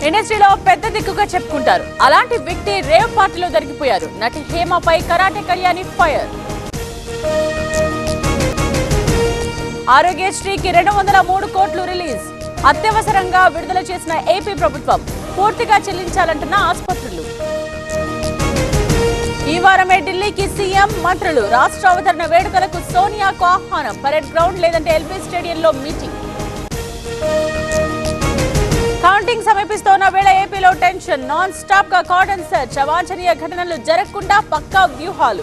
ఇండస్ట్రీలో పెద్ద దిక్కుగా చెప్పుకుంటారు అలాంటి వ్యక్తి రేవ్ పార్టీలో దొరికిపోయారు నటి హేమపై కరాటే కళ్యాణి ఫైర్ ఆరోగ్యశ్రీకి రెండు వందల మూడు కోట్లు రిలీజ్ అత్యవసరంగా విడుదల చేసిన ఏపీ ప్రభుత్వం పూర్తిగా చెల్లించాలంటున్న ఆసుపత్రులు ఈ వారమే ఢిల్లీకి సీఎం మంత్రులు రాష్ట్ర అవతరణ వేడుకలకు సోనియాకు ఆహ్వానం పరేడ్ గ్రౌండ్ లేదంటే ఎల్బీ స్టేడియంలో మీటింగ్ కౌంటింగ్ సమీపిస్తోన్న వేళ ఏపీలో టెన్షన్ నాన్ స్టాప్ గా కార్డన్ సెర్చ్ అవాంఛనీయ ఘటనలు జరగకుండా పక్కా వ్యూహాలు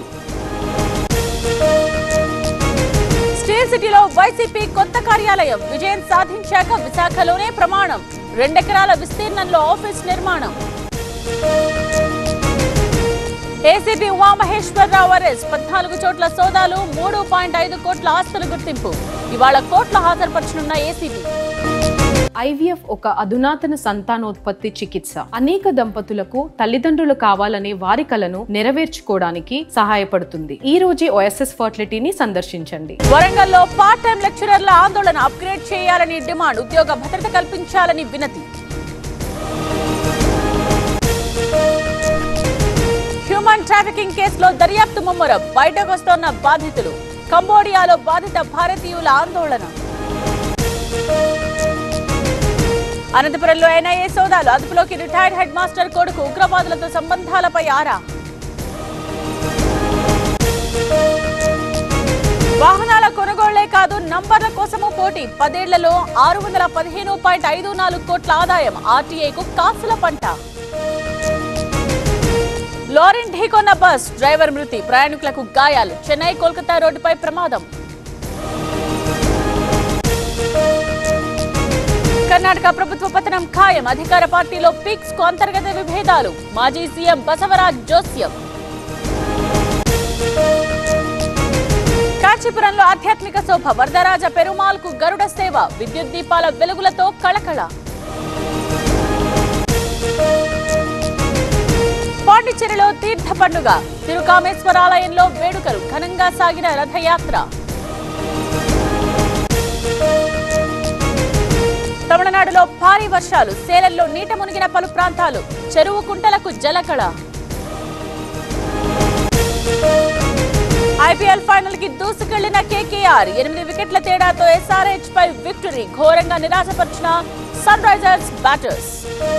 స్టీల్ సిటీలో వైసీపీ కొత్త కార్యాలయం విజయం సాధించాక విశాఖలోనే ప్రమాణం రెండెకరాల విస్తీర్ణంలో ఆఫీస్ నిర్మాణం ఏసీపీ ఉమామహేశ్వరరావు అరెస్ట్ పద్నాలుగు చోట్ల సోదాలు మూడు పాయింట్ ఐదు కోట్ల ఆస్తుల గుర్తింపు ఇవాళ కోట్ల హాజరుపరచనున్న ఏసీబీ ఐవీఎఫ్ ఒక అధునాతన సంతానోత్పత్తి చికిత్స అనేక దంపతులకు తల్లిదండ్రులు కావాలనే వారి కలను నెరవేర్చుకోవడానికి సహాయపడుతుంది ఈ రోజే ఓఎస్ఎస్ ఫర్టిలిటీని సందర్శించండి వరంగల్లో పార్ట్ టైం లెక్చరర్ల ఆందోళన అప్గ్రేడ్ చేయాలని డిమాండ్ ఉద్యోగ భద్రత కల్పించాలని వినతి హ్యూమన్ ట్రాఫికింగ్ కేసులో దర్యాప్తు ముమ్మరం బయటకు వస్తోన్న బాధితులు కంబోడియాలో బాధిత భారతీయుల ఆందోళన అనంతపురంలో ఎన్ఐఏ సోదాలు అదుపులోకి రిటైర్డ్ హెడ్ మాస్టర్ కొడుకు ఉగ్రవాదులతో సంబంధాలపై ఆరా వాహనాల కొనుగోళ్లే కాదు నంబర్ల కోసము పోటీ పదేళ్లలో ఆరు వందల పదిహేను పాయింట్ ఐదు నాలుగు కోట్ల ఆదాయం ఆర్టీఐకు కాసుల పంట లారీన్ ఢీకొన్న బస్ డ్రైవర్ మృతి ప్రయాణికులకు గాయాలు చెన్నై కోల్కతా రోడ్డుపై ప్రమాదం కర్ణాటక ప్రభుత్వ పతనం ఖాయం అధికార పార్టీలో పిక్స్ కు అంతర్గత విభేదాలు మాజీ సీఎం బసవరాజ్ జోస్యం కాంచీపురంలో ఆధ్యాత్మిక శోభ వరదరాజ పెరుమాల్ కు గరుడ సేవ విద్యుత్ దీపాల వెలుగులతో కళకళ పాండిచ్చేరిలో తీర్థ పండుగ తిరుకామేశ్వరాలయంలో వేడుకలు ఘనంగా సాగిన రథయాత్ర తమిళనాడులో భారీ వర్షాలు సేలల్లో నీట మునిగిన పలు ప్రాంతాలు చెరువు కుంటలకు జలకళ ఐపీఎల్ ఫైనల్ కి దూసుకెళ్లిన కేకేఆర్ ఎనిమిది వికెట్ల తేడాతో ఎస్ఆర్హెచ్ పై విక్టరీ ఘోరంగా నిరాశపరిచిన సన్ రైజర్స్ బ్యాటర్స్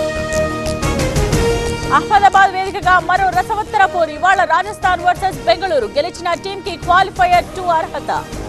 అహ్మదాబాద్ వేదికగా మరో రసవత్తర పోరు ఇవాళ రాజస్థాన్ వర్సెస్ బెంగళూరు గెలిచిన టీం కి క్వాలిఫైయర్ టూ అర్హత